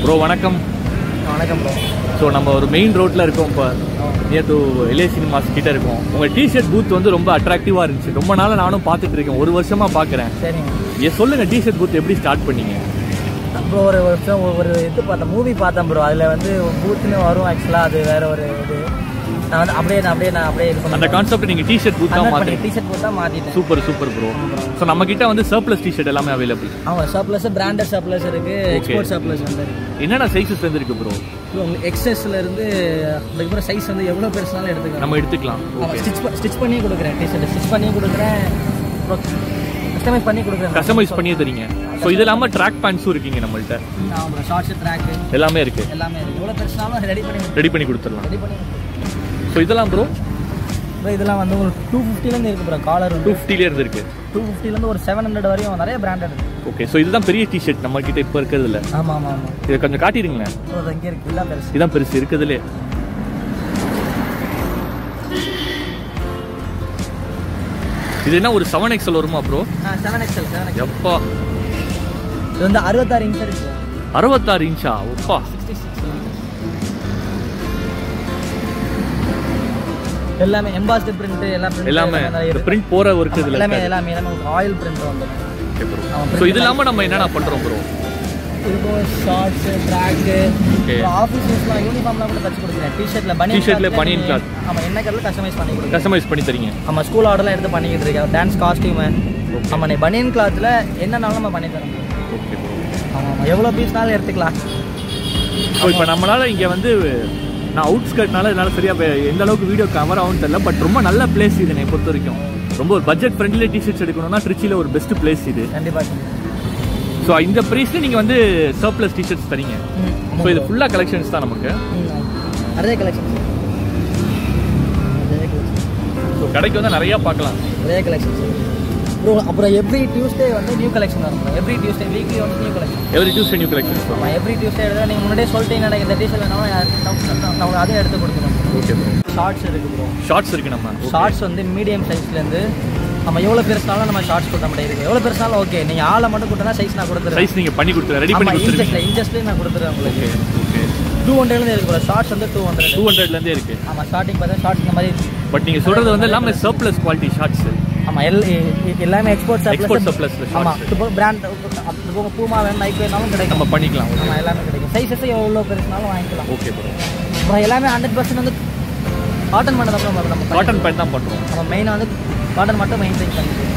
Bro வணக்கம் வணக்கம் bro so நம்ம ஒரு மெயின் ரோட்டில் இருக்கோம் இப்போ நியர் டு எல்ஏ சினிமாஸ் கிட்ட இருக்கோம் உங்கள் டிஷர்ட் பூத் வந்து ரொம்ப அட்ராக்டிவாக இருந்துச்சு ரொம்ப நாளாக நானும் பார்த்துட்டு இருக்கேன் ஒரு வருஷமாக பார்க்குறேன் சரிங்க ஏ சொல்லுங்கள் டிஷர்ட் பூத் எப்படி ஸ்டார்ட் பண்ணீங்க ப்ரோ ஒரு வருஷம் ஒரு இது பார்த்தேன் மூவி பார்த்தேன் ப்ரோ அதில் வந்து பூத்துன்னு வரும் ஆக்சுவலாக அது வேற ஒரு இது நான் வந்து அப்படியே நான் அப்படியே நான் அப்படியே இது அந்த கான்செப்ட் நீங்கள் டிஷர்ட் பூத்தாக பண்ணி மாற்றுறீங்க டிஷர்ட் போட்டா மாற்றிட்டேன் சூப்பர் சூப்பர் ப்ரோ ஸோ நம்ம கிட்ட வந்து சர்ப்ளஸ் டிஷர்ட் எல்லாமே அவைலபிள் ஆமாம் சர்ப்ளஸ் பிராண்டட் சர்ப்ளஸ் இருக்கு எக்ஸ்போர்ட் சர்ப்ளஸ் வந்து இருக்கு என்னென்ன சைஸஸ் வந்து இருக்கு ப்ரோ ப்ரோ உங்களுக்கு எக்ஸஸ்ல இருந்து அதுக்கப்புறம் சைஸ் வந்து எவ்வளோ பெருசுனாலும் எடுத்துக்கலாம் நம்ம எடுத்துக்கலாம் ஓகே ஸ்டிச் ஸ்டிச் பண்ணி கொடுக்குறேன் டிஷர்ட் ஸ்டிச் பண்ணி கொடுக்குறேன் அப்புறம் கஸ்டமைஸ் பண்ணி கொடுக்குறேன் கஸ்டமைஸ் பண்ணியே தரீங்க ஸோ இது இல்லாமல் ட்ராக் பேண்ட்ஸும் இருக்கீங்க நம்மள்ட்ட ஆமாம் ப்ரோ ஷார்ட்ஸ் ட்ராக்கு எல்லாமே இருக்கு எல்லாமே இருக்கு எவ்வளோ பெருசுனாலும் ரெடி பண்ணி ரெடி பண்ணி கொடுத்துடலாம் ரெடி பண்ணி ஸோ இதெல்லாம் ப்ரோ ப்ரோ இதெல்லாம் வந்து ஒரு டூ ஃபிஃப்டிலேருந்து இருக்கு ப்ரோ காலர் டூ வந்து ஃபிஃப்டிலே இருந்து இருக்கு டூ ஃபிஃப்டிலேருந்து ஒரு செவன் ஹண்ட்ரட் வரையும் நிறைய பிராண்டட் இருக்கு ஓகே ஸோ இதுதான் பெரிய டிஷர்ட் நம்ம கிட்ட இப்போ இருக்கிறதுல ஆமாம் ஆமாம் ஆமாம் இதை கொஞ்சம் காட்டிடுங்களேன் ப்ரோ அது இங்கே இருக்கு இதான் பெருசு இதுதான் பெருசு இருக்குதுலே இது என்ன ஒரு செவன் எக்ஸல் வருமா ப்ரோ ஆ செவன் எக்ஸல் செவன் எக்ஸல் எப்பா இது வந்து அறுபத்தாறு இன்ச் இருக்கு அறுபத்தாறு இன்ச்சா ஒப்பா சிக்ஸ்டி சிக்ஸ் எல்லாமே எம்பாஸ்டு பிரிண்ட் எல்லா print எல்லாமே நிறைய இருக்கு. பிரிண்ட் போற ஒர்க் இதுல எல்லாமே எல்லாமே எல்லாமே ஆயில் பிரிண்ட் வந்து ஸோ இது இல்லாம நம்ம என்னென்ன பண்றோம் ப்ரோ இருக்கும் ஷார்ட்ஸ் ட்ராக்கு Okay. ஆஃபீஸ் யூஸ்லாம் யூனிஃபார்ம்லாம் கூட தச்சு கொடுக்குறேன் டிஷர்ட்ல பனியன் T-shirtல banian cloth. ஆமாம் என்ன கலர் கஸ்டமைஸ் பண்ணி கொடுக்குறேன் கஸ்டமைஸ் பண்ணி தரீங்க ஆமாம் ஸ்கூல் ஆர்டர்லாம் எடுத்து பண்ணிக்கிட்டு இருக்கேன் டான்ஸ் காஸ்டியூமு ஆமாம் நீ பனியன் கிளாத்தில் என்னன்னாலும் நம்ம பண்ணி தரோம் ஓகே ப்ரோ ஆமாம் ஆமாம் எவ்வளோ பீஸ்னாலும் எடுத்துக்கலாம் ஸோ இப்போ நம்மளால இங்க வந்து நான் அவுட் ஸ்கர்ட்னால என்னால் சரியா வே- எந்த அளவுக்கு வீடியோ கவர் ஆகும்னு தெரியல பட் ரொம்ப நல்ல பிளேஸ் இது என்னை பொறுத்த வரைக்கும் ரொம்ப ஒரு பட்ஜெட் ஃப்ரெண்ட்லி டிஷர்ட்ஸ் எடுக்கணும்னா திருச்சியில் ஒரு பெஸ்ட் பிளேஸ் இது கண்டிப்பாக ஸோ இந்த ப்ரைஸ்ல நீங்க வந்து சர்ப்ளஸ் டிஷர்ட்ஸ் தரீங்க ஸோ இது ஃபுல்லாக கலெக்ஷன்ஸ் தான் நமக்கு நிறைய கலெக்ஷன் நிறைய கலெக்ஷன் ஸோ கடைக்கு வந்து நிறைய பார்க்கலாம் நிறைய கலெக்ஷன்ஸ் ப்ரோ அப்புறம் எவ்ரி டியூஸ்டே வந்து நியூ கலெக்ஷன் வரும் எவ்ரி டியூஸ்டே வீக்லி வந்து new collection every Tuesday new collections ஆமாம் எவ்ரி டியூஸ்டே எடுத்தால் நீங்கள் முன்னாடியே சொல்லிட்டீங்க எனக்கு இந்த டிஷர்ட் வேணாலும் நான் அதையும் எடுத்து கொடுத்துருவோம் ஓகே ப்ரோ ஷார்ட்ஸ் இருக்கு ப்ரோ ஷார்ட்ஸ் இருக்கு நம்ம ஷார்ட்ஸ் வந்து மீடியம் சைஸ்லேருந்து நம்ம எவ்வளோ பெருசாலும் நம்ம ஷார்ட்ஸ் கொடுத்த முடியாது இருக்கு எவ்வளோ பெருசாலும் ஓகே நீங்கள் ஆளை மட்டும் கொடுத்தனா சைஸ் நான் கொடுத்துருவேன் சைஸ் நீங்க பண்ணி கொடுத்துருங்க ரெடி பண்ணி ஆமாம் கொடுத்துருங்க இன்ச்சஸில் இன்ச்சஸ்லேயே நான் கொடுத்துருவேன் உங்களுக்கு ஓகே ஓகே டூ ஹண்ட்ரட்லேருந்து இருக்கு ப்ரோ ஷார்ட்ஸ் வந்து டூ ஹண்ட்ரட் டூ ஹண்ட்ரட்லேருந்தே இருக்கு ஆமாம் ஸ்டார்டிங் பார்த்தா ஷார்ட்ஸ் இந்த மாதிரி பட் நீங்க சொல்றது வந்து எல்லாமே சர்ப்ளஸ் குவாலிட்டி ஷார்ட்ஸ் ஆமாம் எல் எ- எல்லாமே எக்ஸ்போர்ட் Export surplus ல shorts. ஆமாம் இப்போ பிராண்ட் இப்போ பூமா வேணும் நைக் வேணாலும் கிடைக்கும் நம்ம பண்ணிக்கலாம் ஆமாம் எல்லாமே கிடைக்கும் சைஸஸ் எவ்வளோ பெருசுனாலும் வாங்கிக்கலாம் ஓகே ப்ரோ அப்புறம் எல்லாமே ஹண்ட்ரட் பர்சன்ட் வந்து காட்டன் பண்ண தான் வரும் நம்ம காட்டன் பேண்ட் தான் பண்றோம் நம்ம மெயினாக வந்து காட்டன் மட்டும் மெயின்டைன் பண்ணிக்கலாம்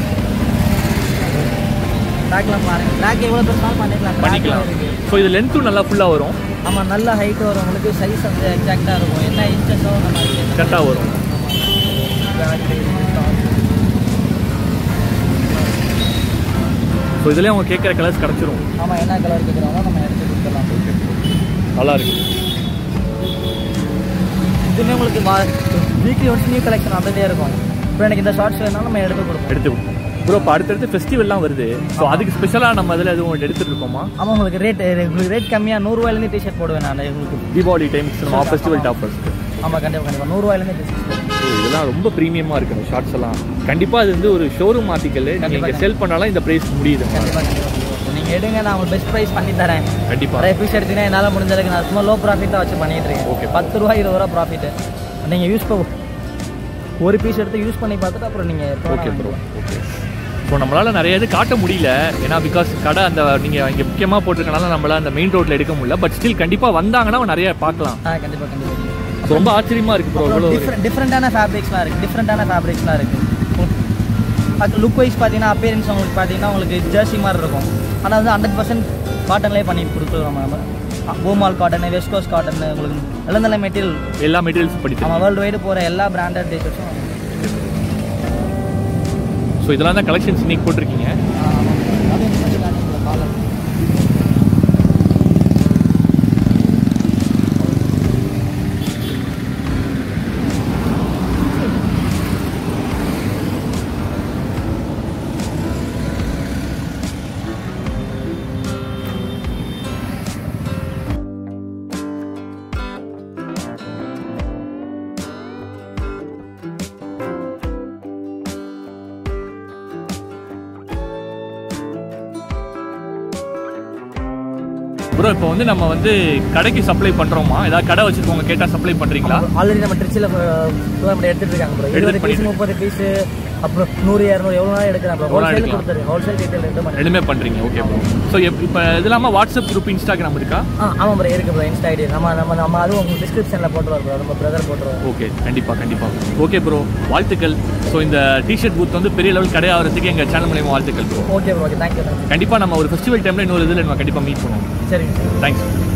ட்ராக்லாம் பாருங்க ட்ராக் எவ்வளோ பெருசாலும் பண்ணிக்கலாம் Track பண்ணிக்கலாம் இருக்கு. ஸோ இது லென்த்தும் நல்லா ஃபுல்லாக வரும் ஆமாம் நல்ல ஹைட் வரும் உங்களுக்கு சைஸ் வந்து எக்ஸாக்டாக இருக்கும் என்ன இன்ச்சஸோ நம்ம அதுக்கு கரெக்டாக வரும் ஸோ இதுலேயே அவங்க கேட்குற கலர்ஸ் கிடச்சிரும் ஆமாம் என்ன கலர் கேட்குறாங்களோ நம்ம எடுத்து கொடுத்துடலாம் நல்லா இருக்கு இதுவுமே உங்களுக்கு வீக்லி ஒன்ஸ் நியூ கலெக்ஷன் வந்துட்டே இருக்கும் இப்போ எனக்கு இந்த ஷார்ட்ஸ் வேணாலும் நம்ம எடுத்து கொடுப்போம் எடுத்து ப்ரோ இப்போ அடுத்தடுத்து ஃபெஸ்டிவல்லாம் வருது ஸோ அதுக்கு ஸ்பெஷலாக நம்ம அதில் எதுவும் எடுத்துட்டு இருக்கோமா ஆமாம் உங்களுக்கு ரேட் உங்களுக்கு ரேட் கம்மியாக நூறுரூவாயிலேருந்து டிஷர்ட் போடுவேன் நான் உங்களுக்கு தீபாவளி டைம்ஸ் நம்ம ஃபெஸ்டிவல் டாப்பர்ஸ்க்கு ஆமாம் கண்டிப்பாக கண்டிப்பாக நூறுரூவாயிலேருந்து டிஷர்ட் ஸோ இதெல்லாம் ரொம்ப ப்ரீமியமாக இருக்கு இந்த ஷார்ட்ஸ் எல்லாம் கண்டிப்பாக இது வந்து ஒரு ஷோரூம் ஆர்டிக்கல் நீங்கள் இங்கே செல் பண்ணாலும் இந்த ப்ரைஸ் முடியுது கண்டிப்பாக கண்டிப்பாக நீங்கள் எடுங்க நான் உங்களுக்கு பெஸ்ட் ப்ரைஸ் பண்ணி தரேன் கண்டிப்பாக நிறைய பீஸ் எடுத்தீங்கன்னா என்னால் முடிஞ்ச அளவுக்கு நான் சும்மா லோ ப்ராஃபிட் தான் வச்சு பண்ணிட்டு இருக்கேன் Okay. பத்து ரூபா இருபது ரூபா ப்ராஃபிட்டு நீங்கள் யூஸ் பண்ண ஒரு பீஸ் எடுத்து யூஸ் பண்ணி பார்த்துட்டு அப்புறம் நீங்கள் ஓகே ப்ரோ ஓகே ஸோ நம்மளால் நிறைய இது காட்ட முடியல ஏன்னா பிகாஸ் கடை அந்த நீங்கள் இங்கே முக்கியமாக போட்டிருக்கனால நம்மளால் அந்த மெயின் ரோட்டில் எடுக்க முடியல பட் ஸ்டில் கண்டிப்பாக வந்தாங்கன்னா நிறைய பார்க்கலாம் ஆ கண்டிப்பாக கண்டிப்பாக ஸோ ரொம்ப ஆச்சரியமாக இருக்குது ப்ரோ இவ்வளோ டிஃப்ரெண்ட் டிஃப்ரெண்ட்டான ஃபேப்ரிக்ஸ்லாம் இருக்குது டிஃப்ரெண்ட்டான ஃபேப்ரிக்ஸ்லாம் இருக்குது அது லுக் வைஸ் பார்த்தீங்கன்னா அப்பியரன்ஸ் உங்களுக்கு பார்த்தீங்கன்னா உங்களுக்கு ஜெர்சி மாதிரி இருக்கும் ஆனால் வந்து ஹண்ட்ரட் பர்சன்ட் காட்டன்லேயே பண்ணி கொடுத்துருவோம் நம்ம பூமால் காட்டன் வெஸ்ட் கோஸ்ட் காட்டன் உங்களுக்கு நல்ல நல்ல மெட்டீரியல் எல்லா மெட்டீரியல்ஸ் படித்து நம்ம வேர்ல்டு வைடு போகிற எல்லா பிராண்டட் டிஷர்ட்ஸும் ஸோ இதெல்லாம் தான் கலெக்ஷன்ஸ் இன்னைக்கு போட்டிருக்கீங்க காலர் ப்ரோ இப்போ வந்து நம்ம வந்து கடைக்கு சப்ளை பண்றோமா ஏதாவது கடை வச்சிருக்கவங்க கேட்டா சப்ளை பண்றீங்களா ஆல்ரெடி நம்ம ட்ரிச்சில் நம்ம எடுத்துட்டு இருக்காங்க ப்ரோ இருபது பீஸ் முப்பது பீஸ் அப்புறம் நூறு இரநூறு எவ்வளோ நாள் எடுக்கிறாங்க ப்ரோ எவ்வளவு ஹோல்சேல் எடுக்கலாம்? கொடுத்துரு ஹோல்சேல் ரீட்டைல் ரெண்டு பண்ணி ரெண்டுமே பண்றீங்க ஓகே ப்ரோ ஸோ இப்போ இது இல்லாமல் வாட்ஸ்அப் குரூப் இன்ஸ்டாகிராம் இருக்கா ஆ ஆமாம் ப்ரோ இருக்கு ப்ரோ இன்ஸ்டா ஐடி நம்ம நம்ம நம்ம அதுவும் உங்களுக்கு டிஸ்கிரிப்ஷனில் போட்டுருவார் ப்ரோ நம்ம பிரதர் போட்டுருவார் ஓகே கண்டிப்பா கண்டிப்பா ஓகே ப்ரோ வாழ்த்துக்கள் ஸோ இந்த டிஷர்ட் பூத் வந்து பெரிய லெவல் கடை ஆகிறதுக்கு எங்க சேனல் மூலியமா வாழ்த்துக்கள் bro okay bro okay thank you thank you கண்டிப்பா நம்ம ஒரு ஃபெஸ்டிவல் டைம்ல இன்னொரு இதில் நம்ம கண்டிப்பா மீட் பண்ணுவோம் சரிங்க சார் தேங்க்ஸ்